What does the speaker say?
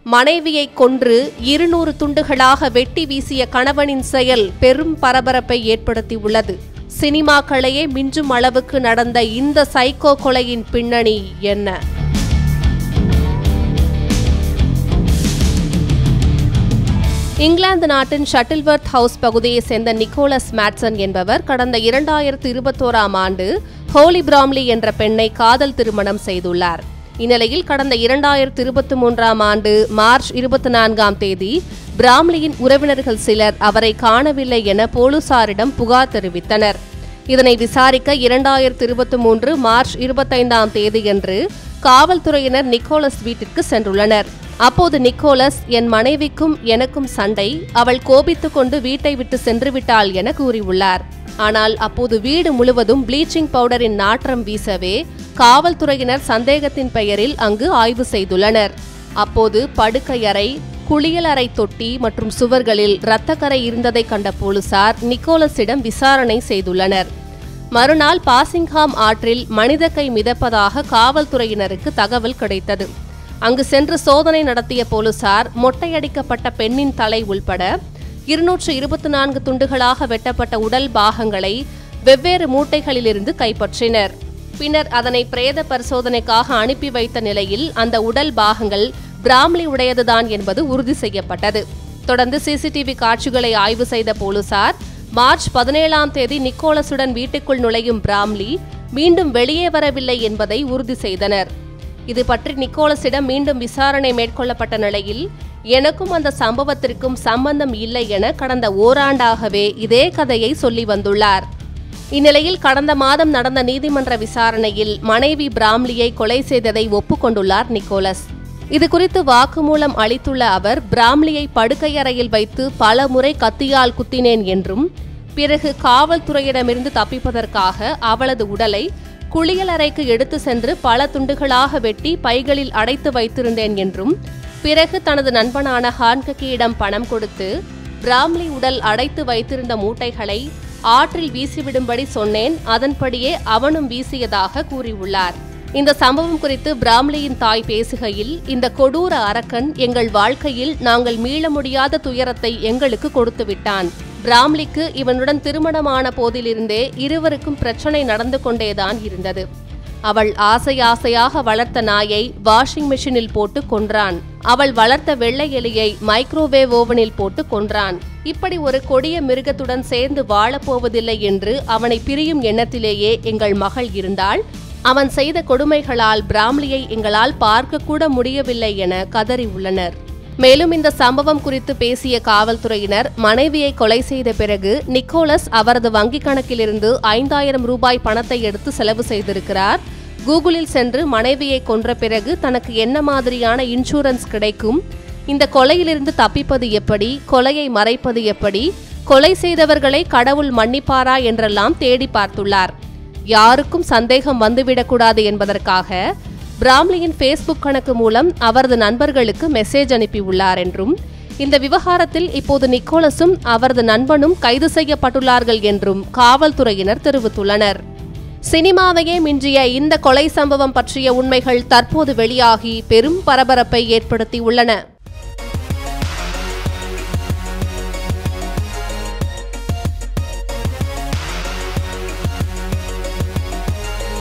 மனைவியை கொன்று இருநூறு துண்டுகளாக வெட்டி வீசிய கணவனின் செயல் பெரும் பரபரப்பை ஏற்படுத்தியுள்ளது சினிமாக்களையே மிஞ்சும் அளவுக்கு நடந்த இந்த சைக்கோ கொலையின் பின்னணி என்ன இங்கிலாந்து நாட்டின் ஷட்டில்வர்த் ஹவுஸ் பகுதியைச் சேர்ந்த நிக்கோலஸ் மேட்சன் என்பவர் கடந்த இரண்டாயிரத்து இருபத்தோராம் ஆண்டு ஹோலி பிராம்லி என்ற பெண்ணை காதல் திருமணம் செய்துள்ளார் இந்நிலையில் கடந்த இரண்டாயிரத்து இருபத்தி மூன்றாம் ஆண்டு மார்ச் இருபத்தி நான்காம் தேதி பிராம்லியின் உறவினர்கள் சிலர் அவரை காணவில்லை என போலீசாரிடம் புகார் தெரிவித்தனர் இதனை விசாரிக்க இரண்டாயிரத்து இருபத்தி மூன்று மார்ச் இருபத்தைந்தாம் தேதியன்று காவல்துறையினர் நிக்கோலஸ் வீட்டிற்கு சென்றுள்ளனர் அப்போது நிக்கோலஸ் என் மனைவிக்கும் எனக்கும் சண்டை அவள் கோபித்துக் கொண்டு வீட்டை விட்டு சென்று விட்டாள் என கூறியுள்ளார் ஆனால் அப்போது வீடு முழுவதும் ப்ளீச்சிங் பவுடரின் நாற்றம் வீசவே காவல்துறையினர் சந்தேகத்தின் பெயரில் அங்கு ஆய்வு செய்துள்ளனர் அப்போது படுக்கையறை குளியலறை தொட்டி மற்றும் சுவர்களில் இரத்தக்கரை இருந்ததை கண்ட போலீசார் நிக்கோலஸிடம் விசாரணை செய்துள்ளனர் மறுநாள் பாசிங்ஹாம் ஆற்றில் மனித கை மிதப்பதாக காவல்துறையினருக்கு தகவல் கிடைத்தது அங்கு சென்று சோதனை நடத்திய போலீசார் மொட்டையடிக்கப்பட்ட பெண்ணின் தலை உள்பட இருநூற்று இருபத்தி நான்கு துண்டுகளாக வெட்டப்பட்ட உடல் பாகங்களை வெவ்வேறு மூட்டைகளிலிருந்து கைப்பற்றினர் பின்னர் அதனை பிரேத பரிசோதனைக்காக அனுப்பி வைத்த நிலையில் அந்த உடல் பாகங்கள் பிராம்லி உடையதுதான் என்பது உறுதி செய்யப்பட்டது தொடர்ந்து சிசிடிவி காட்சிகளை ஆய்வு செய்த போலீசார் மார்ச் பதினேழாம் தேதி நிக்கோலஸுடன் வீட்டுக்குள் நுழையும் பிராம்லி மீண்டும் வெளியே வரவில்லை என்பதை உறுதி செய்தனர் இது பற்றி நிக்கோலஸிடம் மீண்டும் விசாரணை மேற்கொள்ளப்பட்ட நிலையில் எனக்கும் அந்த சம்பவத்திற்கும் சம்பந்தம் இல்லை என கடந்த ஓராண்டாகவே இதே கதையை சொல்லி வந்துள்ளார் இந்நிலையில் கடந்த மாதம் நடந்த நீதிமன்ற விசாரணையில் மனைவி பிராம்லியை கொலை செய்ததை ஒப்புக்கொண்டுள்ளார் நிக்கோலஸ் இது குறித்து வாக்குமூலம் அளித்துள்ள அவர் பிராம்லியை படுக்கையறையில் வைத்து பல முறை கத்தியால் குத்தினேன் என்றும் பிறகு காவல்துறையிடமிருந்து தப்பிப்பதற்காக அவளது உடலை குளியலறைக்கு எடுத்து சென்று பல துண்டுகளாக வெட்டி பைகளில் அடைத்து வைத்திருந்தேன் என்றும் பிறகு தனது நண்பனான ஹான்கக்கியிடம் பணம் கொடுத்து பிராம்லி உடல் அடைத்து வைத்திருந்த மூட்டைகளை ஆற்றில் வீசிவிடும்படி சொன்னேன் அதன்படியே அவனும் வீசியதாக கூறியுள்ளார் இந்த சம்பவம் குறித்து பிராம்லியின் தாய் பேசுகையில் இந்த கொடூர அரக்கன் எங்கள் வாழ்க்கையில் நாங்கள் மீள முடியாத துயரத்தை எங்களுக்கு கொடுத்து விட்டான் பிராம்லிக்கு இவனுடன் திருமணமான போதிலிருந்தே இருவருக்கும் பிரச்சனை நடந்து கொண்டேதான் இருந்தது அவள் ஆசை ஆசையாக வளர்த்த நாயை வாஷிங் மிஷினில் போட்டு கொன்றான் அவள் வளர்த்த வெள்ளை எலியை மைக்ரோவேவ் ஓவனில் போட்டு கொன்றான் இப்படி ஒரு கொடிய மிருகத்துடன் சேர்ந்து வாழப்போவதில்லை என்று அவனை பிரியும் எண்ணத்திலேயே எங்கள் மகள் இருந்தாள் அவன் செய்த கொடுமைகளால் பிராம்லியை எங்களால் பார்க்க கூட முடியவில்லை என கதறி உள்ளனர் மேலும் இந்த சம்பவம் குறித்து பேசிய காவல்துறையினர் மனைவியை கொலை செய்த பிறகு நிக்கோலஸ் அவரது வங்கிக் கணக்கிலிருந்து ஐந்தாயிரம் ரூபாய் பணத்தை எடுத்து செலவு செய்திருக்கிறார் கூகுளில் சென்று மனைவியை கொன்ற பிறகு தனக்கு என்ன மாதிரியான இன்சூரன்ஸ் கிடைக்கும் இந்த கொலையிலிருந்து தப்பிப்பது எப்படி கொலையை மறைப்பது எப்படி கொலை செய்தவர்களை கடவுள் மன்னிப்பாரா என்றெல்லாம் தேடி பார்த்துள்ளார் யாருக்கும் சந்தேகம் வந்துவிடக்கூடாது என்பதற்காக பிராம்லியின் ஃபேஸ்புக் கணக்கு மூலம் அவரது நண்பர்களுக்கு மெசேஜ் அனுப்பியுள்ளார் என்றும் இந்த விவகாரத்தில் இப்போது நிக்கோலஸும் அவரது நண்பனும் கைது செய்யப்பட்டுள்ளார்கள் என்றும் காவல்துறையினர் தெரிவித்துள்ளனர் சினிமாவையே மிஞ்சிய இந்த கொலை சம்பவம் பற்றிய உண்மைகள் தற்போது வெளியாகி பெரும் பரபரப்பை ஏற்படுத்தியுள்ளன